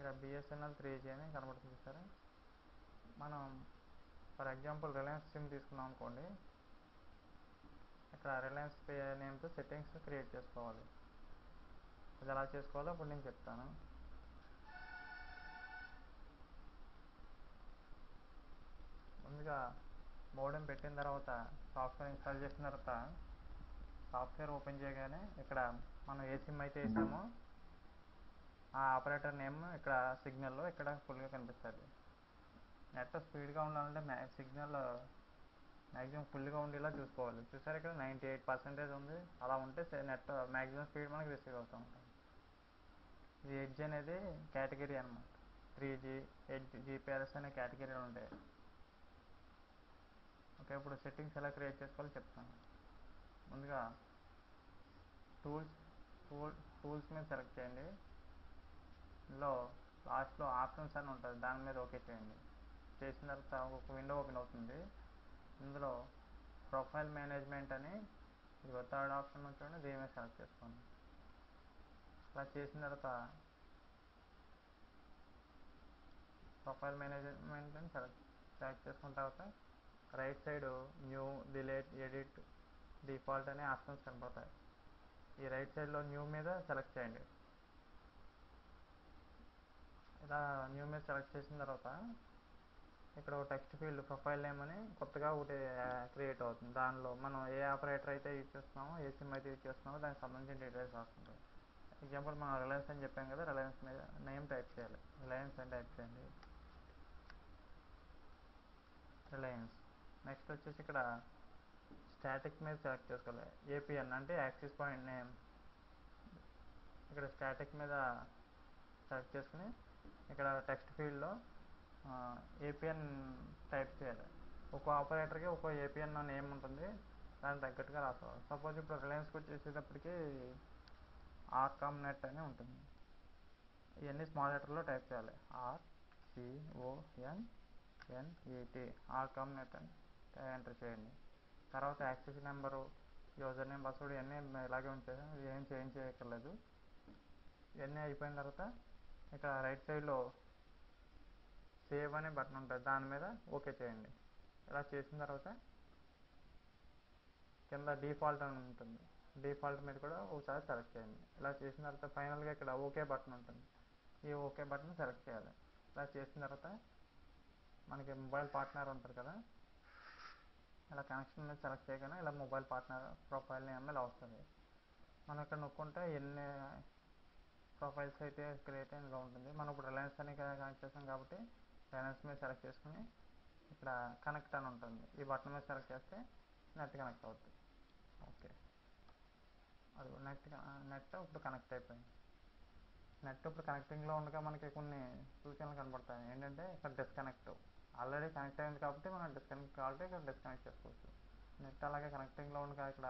ఇక్కడ BSNL three G అని కనబడుతుంది సరే మనం ఫర్ ఎగ్జాంపుల్ రిలయన్స్ సిమ్ తీసుకున్నాం అనుకోండి ఇక్కడ రిలయన్స్ పే నేమ్తో సెట్టింగ్స్ క్రియేట్ చేసుకోవాలి అది ఎలా చేసుకోవాలో ఇప్పుడు నేను చెప్తాను ముందుగా మోడెం పెట్టిన తర్వాత సాఫ్ట్వేర్ ఇన్స్టాల్ చేసిన తర్వాత సాఫ్ట్వేర్ ఓపెన్ చేయగానే ఇక్కడ మనం ఏ సిమ్ అయితే వేసామో ఆ ఆపరేటర్ నేమ్ ఇక్కడ సిగ్నల్లో ఇక్కడ ఫుల్గా కనిపిస్తుంది నెట్ స్పీడ్గా ఉండాలంటే మ్యా సిగ్నల్ మ్యాక్సిమం ఫుల్గా ఉండేలా చూసుకోవాలి చూసారు ఇక్కడ నైంటీ ఎయిట్ పర్సెంటేజ్ ఉంది అలా ఉంటే నెట్ మ్యాక్సిమం స్పీడ్ మనకి రిసీవ్ అవుతూ ఉంటుంది ఇది ఎడ్జ్ అనేది కేటగిరీ అనమాట త్రీ జీ ఎడ్జ్ జీపీఆర్ఎస్ అనే కేటగిరీలు ఉంటాయి ఓకే ఇప్పుడు సెట్టింగ్స్ ఎలా క్రియేట్ చేసుకోవాలో చెప్తాను ముందుగా టూల్స్ టూల్ టూల్స్ మీద సెలెక్ట్ చేయండి ఇందులో లాస్ట్లో ఆప్షన్స్ అని ఉంటుంది దాని మీద ఓకే చేయండి చేసిన తర్వాత ఒక విండో ఓపెన్ అవుతుంది ఇందులో ప్రొఫైల్ మేనేజ్మెంట్ అని ఇది థర్డ్ ఆప్షన్ ఉంచండి దీని మీద సెలెక్ట్ చేసుకోండి అలా చేసిన తర్వాత ప్రొఫైల్ మేనేజ్మెంట్ అని సెలెక్ట్ సెలెక్ట్ చేసుకున్న తర్వాత right side new delete edit default అనే ఆప్షన్స్ కనపడతాయి ఈ రైట్ సైడ్లో న్యూ మీద సెలెక్ట్ చేయండి ఇలా న్యూ మీద సెలెక్ట్ చేసిన తర్వాత ఇక్కడ ఒక టెక్స్ట్ ఫీల్డ్ ప్రొఫైల్ నేమ్ అని కొత్తగా ఒకటి క్రియేట్ అవుతుంది దానిలో మనం ఏ ఆపరేటర్ అయితే యూజ్ చేస్తున్నామో ఏ సిమ్ అయితే యూజ్ చేస్తున్నామో దానికి సంబంధించిన డీటెయిల్స్ రాసుకుంటాం ఎగ్జాంపుల్ మనం రిలయన్స్ అని చెప్పాం కదా రిలయన్స్ మీద నేమ్ టైప్ చేయాలి రిలయన్స్ అని టైప్ చేయండి రిలయన్స్ నెక్స్ట్ వచ్చేసి ఇక్కడ స్టాటిక్ మీద సెలెక్ట్ చేసుకోవాలి ఏపీఎన్ అంటే యాక్సిస్ పాయింట్ నేమ్ ఇక్కడ స్టాటిక్ మీద సెలెక్ట్ చేసుకుని ఇక్కడ టెక్స్ట్ ఫీల్డ్లో ఏపీఎన్ టైప్ చేయాలి ఒక్కో ఆపరేటర్కి ఒక్కో ఏపీఎన్ నేమ్ ఉంటుంది దానికి తగ్గట్టుగా రాసుకోవాలి సపోజ్ ఇప్పుడు రిలయన్స్కి వచ్చేసేటప్పటికి ఆర్కామ్ నెట్ అని ఉంటుంది ఇవన్నీ స్మాల్ లెటర్లో టైప్ చేయాలి R CON NET RCom net అని ఎంటర్ చేయండి తర్వాత access number user name password ఇవన్నీ ఇలాగే ఉంటాయి ఏం చేంజ్ చేయక్కర్లేదు ఇవన్నీ అయిపోయిన తర్వాత ఇక్కడ రైట్ సైడ్లో సేవ్ అనే బటన్ ఉంటుంది దాని మీద ఓకే చేయండి ఇలా చేసిన తర్వాత కింద డిఫాల్ట్ అని ఉంటుంది డిఫాల్ట్ మీద కూడా ఒకసారి సెలెక్ట్ చేయండి ఇలా చేసిన తర్వాత ఫైనల్గా ఇక్కడ ఓకే బటన్ ఉంటుంది ఈ ఓకే బటన్ సెలెక్ట్ చేయాలి ఇలా చేసిన తర్వాత మనకి మొబైల్ పార్ట్నర్ ఉంటారు కదా ఇలా కనెక్షన్ మీద సెలెక్ట్ చేయగానే ఇలా మొబైల్ పార్ట్నర్ ప్రొఫైల్ నేమ్ ఇలా వస్తుంది మనం ఇక్కడ నొక్కుంటే ఎన్ని ప్రొఫైల్స్ అయితే క్రియేట్ అయినగా ఉంటుంది మనం ఇప్పుడు రిలయన్స్ అని కనెక్ట్ చేస్తాం కాబట్టి రిలయన్స్ మీద సెలెక్ట్ చేసుకుని ఇక్కడ కనెక్ట్ అని ఉంటుంది ఈ బటన్ మీద సెలెక్ట్ చేస్తే నెట్ కనెక్ట్ అవుతుంది ఓకే అది నెట్ నెట్ ఇప్పుడు కనెక్ట్ అయిపోయింది నెట్ ఇప్పుడు కనెక్టింగ్లో ఉండగా మనకి కొన్ని సూచనలు కనబడతాయి ఏంటంటే ఇక్కడ డిస్కనెక్ట్ ఆల్రెడీ కనెక్ట్ అయింది కాబట్టి మనం డిస్కనెక్ట్ కావాలంటే ఇక్కడ డిస్కనెక్ట్ చేసుకోవచ్చు నెట్ అలాగే కనెక్టింగ్లో ఉండగా ఇక్కడ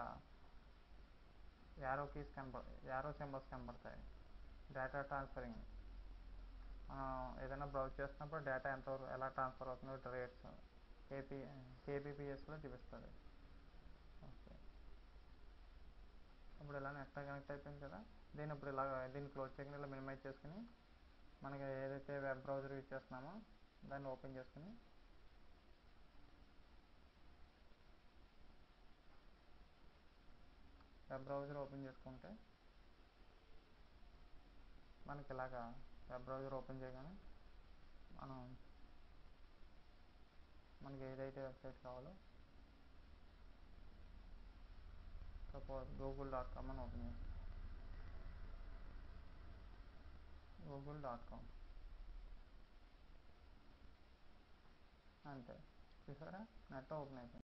యారో కీస్ కనపడ యారో సింబల్స్ కనబడతాయి డేటా ట్రాన్స్ఫరింగ్ మనం ఏదైనా బ్రౌజ్ చేస్తున్నప్పుడు డేటా ఎంత ఎలా ట్రాన్స్ఫర్ అవుతుందో రేట్స్ కేపీ కేబీపీఎస్లో చూపిస్తుంది ఓకే ఇప్పుడు ఇలా నెట్ కనెక్ట్ అయిపోయింది కదా దీన్ని ఇప్పుడు ఇలా దీన్ని క్లోజ్ చేయకుండా ఇలా మినిమైజ్ చేసుకుని మనకి ఏదైతే వెబ్ బ్రౌజర్ యూజ్ చేస్తున్నామో దాన్ని ఓపెన్ చేసుకుని వెబ్ బ్రౌజర్ ఓపెన్ చేసుకుంటే మనకి ఇలాగా వెబ్ బ్రౌజర్ ఓపెన్ చేయగానే మనం మనకి ఏదైతే వెబ్సైట్ కావాలో సపోజ్ గూగుల్ డాట్ కామ్ అని ఓపెన్ చేస్తాం గూగుల్ డాట్ కామ్ అంతే చూసారా నెట్ ఓపెన్ అయిపోయింది